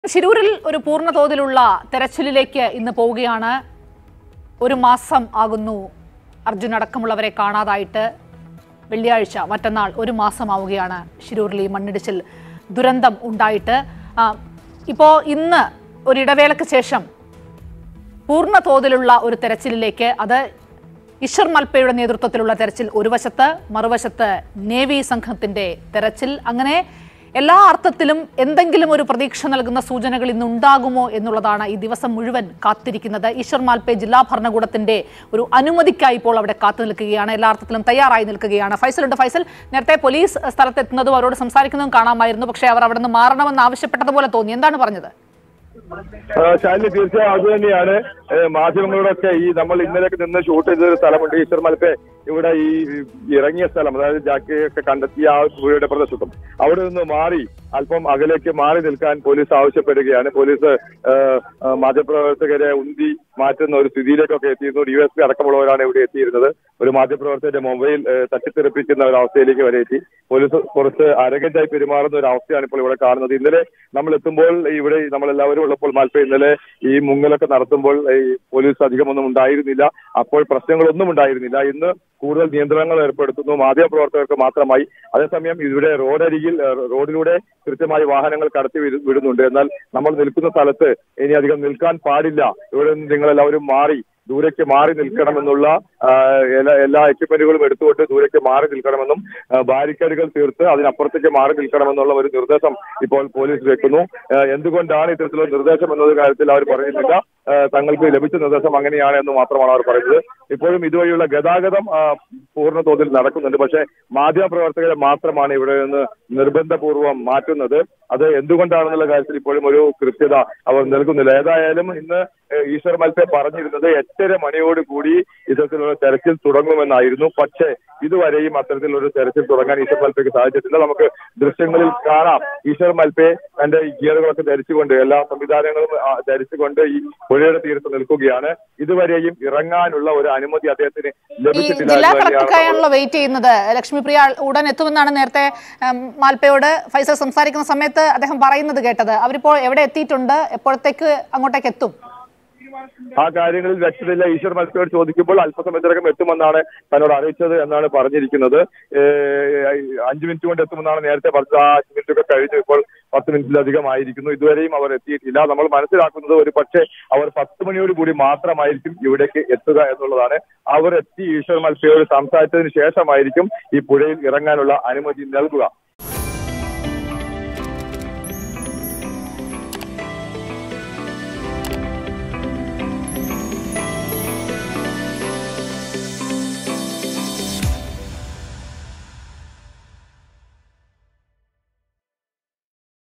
ശിരൂരിൽ ഒരു പൂർണ്ണ തോതിലുള്ള തെരച്ചിലിലേക്ക് ഇന്ന് പോവുകയാണ് ഒരു മാസം ആകുന്നു അർജുൻ അടക്കമുള്ളവരെ കാണാതായിട്ട് വെള്ളിയാഴ്ച മറ്റന്നാൾ ഒരു മാസമാവുകയാണ് ശിരൂരിൽ ഈ മണ്ണിടിച്ചിൽ ദുരന്തം ഉണ്ടായിട്ട് ആ, ഇപ്പോ ഇന്ന് ഒരിടവേളയ്ക്ക് ശേഷം പൂർണ്ണ തോതിലുള്ള ഒരു തെരച്ചിലിലേക്ക് അത് ഇഷർ മൽപ്പയുടെ നേതൃത്വത്തിലുള്ള തെരച്ചിൽ ഒരു വശത്ത് മറുവശത്ത് നേവി സംഘത്തിന്റെ തെരച്ചിൽ അങ്ങനെ എല്ലാ അർത്ഥത്തിലും എന്തെങ്കിലും ഒരു പ്രതീക്ഷ നൽകുന്ന സൂചനകൾ ഇന്ന് ഉണ്ടാകുമോ എന്നുള്ളതാണ് ഈ ദിവസം മുഴുവൻ കാത്തിരിക്കുന്നത് ഈശ്വർ മാൽപ്പെ ജില്ലാ ഭരണകൂടത്തിന്റെ ഒരു അനുമതിക്കായി ഇപ്പോൾ അവിടെ കാത്തു നിൽക്കുകയാണ് എല്ലാ അർത്ഥത്തിലും തയ്യാറായി നിൽക്കുകയാണ് ഫൈസലുണ്ട് ഫൈസൽ നേരത്തെ പോലീസ് സ്ഥലത്തെത്തുന്നതും അവരോട് സംസാരിക്കുന്നതും കാണാമായിരുന്നു പക്ഷേ അവർ അവിടെ നിന്ന് മാറണമെന്ന് ആവശ്യപ്പെട്ടതുപോലെ തോന്നി എന്താണ് പറഞ്ഞത് ആ, ശാലിനി തീർച്ചയായും അത് തന്നെയാണ് ഏ, മാധ്യമങ്ങളോടൊക്കെ ഈ നമ്മൾ ഇന്നലെയൊക്കെ നിന്ന് ഷൂട്ട് ചെയ്ത ഒരു സ്ഥലമുണ്ട് ഈശ്വർ മലപ്പെ ഇവിടെ ഈ ഇറങ്ങിയ സ്ഥലം അതായത് ജാക്കി ഒക്കെ കണ്ടെത്തിയ ആ പുഴയുടെ പ്രദേശത്തും അവിടെ നിന്ന് മാറി അല്പം അകലേക്ക് മാറി നിൽക്കാൻ പോലീസ് ആവശ്യപ്പെടുകയാണ് പോലീസ് ഏ, ആ, മാധ്യമപ്രവർത്തകരെ ഉന്തി മാറ്റുന്ന ഒരു സ്ഥിതിയിലേക്കൊക്കെ എത്തിയിരുന്നു ഡി എസ് പി അടക്കമുള്ളവരാണ് ഇവിടെ എത്തിയിരുന്നത് ഒരു മാധ്യമപ്രവർത്തകന്റെ മൊബൈൽ ഏ, തട്ടിത്തെറിപ്പിക്കുന്ന ഒരു അവസ്ഥയിലേക്ക് വരെ എത്തി പോലീസ് കുറച്ച് അരകറ്റായി പെരുമാറുന്ന ഒരു അവസ്ഥയാണ് ഇപ്പോൾ ഇവിടെ കാണുന്നത് ഇന്നലെ നമ്മൾ എത്തുമ്പോൾ ഇവിടെ നമ്മളെല്ലാവരും ഉള്ളപ്പോൾ മാൽപ്പ ഇന്നലെ ഈ മുങ്ങലൊക്കെ നടത്തുമ്പോൾ ഈ പോലീസ് അധികമൊന്നും ഉണ്ടായിരുന്നില്ല അപ്പോൾ പ്രശ്നങ്ങളൊന്നും ഉണ്ടായിരുന്നില്ല ഇന്ന് കൂടുതൽ നിയന്ത്രണങ്ങൾ ഏർപ്പെടുത്തുന്നു മാധ്യമപ്രവർത്തകർക്ക് മാത്രമായി അതേസമയം ഇവിടെ റോഡരികിൽ ഏഹ്, റോഡിലൂടെ കൃത്യമായി വാഹനങ്ങൾ കടത്തി വിടു- വിടുന്നുണ്ട് എന്നാൽ നമ്മൾ നിൽക്കുന്ന സ്ഥലത്ത് ഇനി അധികം നിൽക്കാൻ പാടില്ല ഇവിടെ നിന്ന് നിങ്ങൾ എല്ലാവരും മാറി ദൂരേക്ക് മാറി നിൽക്കണമെന്നുള്ള ആ, എല്ലാ എല്ലാ എക്യുപ്മെന്റുകളും എടുത്തുകൊണ്ട് ദൂരേക്ക് മാറി നിൽക്കണമെന്നും ആ, ബാരിക്കേഡുകൾ തീർത്ത് അതിനപ്പുറത്തേക്ക് മാറി നിൽക്കണമെന്നുള്ള ഒരു നിർദ്ദേശം ഇപ്പോൾ പോലീസ് വെക്കുന്നു ആ, എന്തുകൊണ്ടാണ് ഇത്തരത്തിലുള്ള നിർദ്ദേശം എന്നത് കാര്യത്തിൽ അവർ പറയുന്നില്ല ആ, തങ്ങൾക്ക് ലഭിച്ച നിർദ്ദേശം അങ്ങനെയാണ് എന്ന് മാത്രമാണ് അവർ പറയുന്നത് ഇപ്പോഴും ഇതുവഴിയുള്ള ഗതാഗതം ആ, പൂർണ്ണ തോതിൽ നടക്കുന്നുണ്ട് പക്ഷേ മാധ്യമപ്രവർത്തകരെ മാത്രമാണ് ഇവിടെ നിന്ന് നിർബന്ധപൂർവ്വം മാറ്റുന്നത് അത് എന്തുകൊണ്ടാണെന്നുള്ള കാര്യത്തിൽ ഇപ്പോഴും ഒരു കൃത്യത അവർ നൽകുന്നില്ല ഏതായാലും ഇന്ന് ഏഹ്, ഈശ്വർ മൽപ്പെ പറഞ്ഞിരുന്നത് എട്ടര മണിയോട് കൂടി ഇത്തരത്തിലുള്ള തെരച്ചിൽ തുടങ്ങുമെന്നായിരുന്നു പക്ഷേ ഇതുവരെയും അത്തരത്തിലൊരു തെരച്ചിൽ തുടങ്ങാൻ ഈശ്വർ മൽപ്പയ്ക്ക് സാധിച്ചിട്ടില്ല നമുക്ക് ദൃശ്യങ്ങളിൽ കാണാം ഈശ്വർ മൽപ്പെ തന്റെ ഈ ഗിയറുകളൊക്കെ ധരിച്ചുകൊണ്ട് എല്ലാ സംവിധാനങ്ങളും ആ, ധരിച്ചുകൊണ്ട് ഈ പുഴയുടെ തീരത്ത് നിൽക്കുകയാണ് ഇതുവരെയും ഇറങ്ങാനുള്ള ഒരു അനുമതി അദ്ദേഹത്തിന് ഈ ലഭിച്ചിട്ടില്ല ജില്ലാ എന്ന് തന്നെയാണ് കളക്ടർക്കായാണല്ലോ വെയിറ്റ് ചെയ്യുന്നത് ലക്ഷ്മിപ്രിയ ഉടൻ എത്തുമെന്നാണ് നേരത്തെ ഉം, മാൽപ്പയോട് ഫൈസൽ സംസാരിക്കുന്ന സമയത്ത് അദ്ദേഹം പറയുന്നത് കേട്ടത് അവരിപ്പോൾ എവിടെ എത്തിയിട്ടുണ്ട് എപ്പോഴത്തേക്ക് അങ്ങോട്ടേക്ക് എത്തും ആ കാര്യങ്ങളിൽ വ്യക്തതയില്ല ഈശ്വർ മത്സ്യയോട് ചോദിക്കുമ്പോൾ അല്പസമയത്തിനകം എത്തുമെന്നാണ് തന്നോട് അറിയിച്ചത് എന്നാണ് പറഞ്ഞിരിക്കുന്നത് ഏഹ് അഞ്ചു മിനിറ്റ് കൊണ്ട് എത്തുമെന്നാണ് നേരത്തെ പറഞ്ഞത് ആ അഞ്ചു മിനിറ്റ് ഒക്കെ കഴിഞ്ഞു ഇപ്പോൾ പത്ത് മിനിറ്റിലധികം ആയിരിക്കുന്നു ഇതുവരെയും അവർ എത്തിയിട്ടില്ല നമ്മൾ മനസ്സിലാക്കുന്നത് ഒരു പക്ഷേ അവർ പത്ത് മണിയോട് കൂടി മാത്രമായിരിക്കും ഇവിടേക്ക് എത്തുക എന്നുള്ളതാണ് അവർ എത്തി ഈശ്വർ മത്സ്യയോട് സംസാരിച്ചതിന് ശേഷമായിരിക്കും ഈ പുഴയിൽ ഇറങ്ങാനുള്ള അനുമതി നൽകുക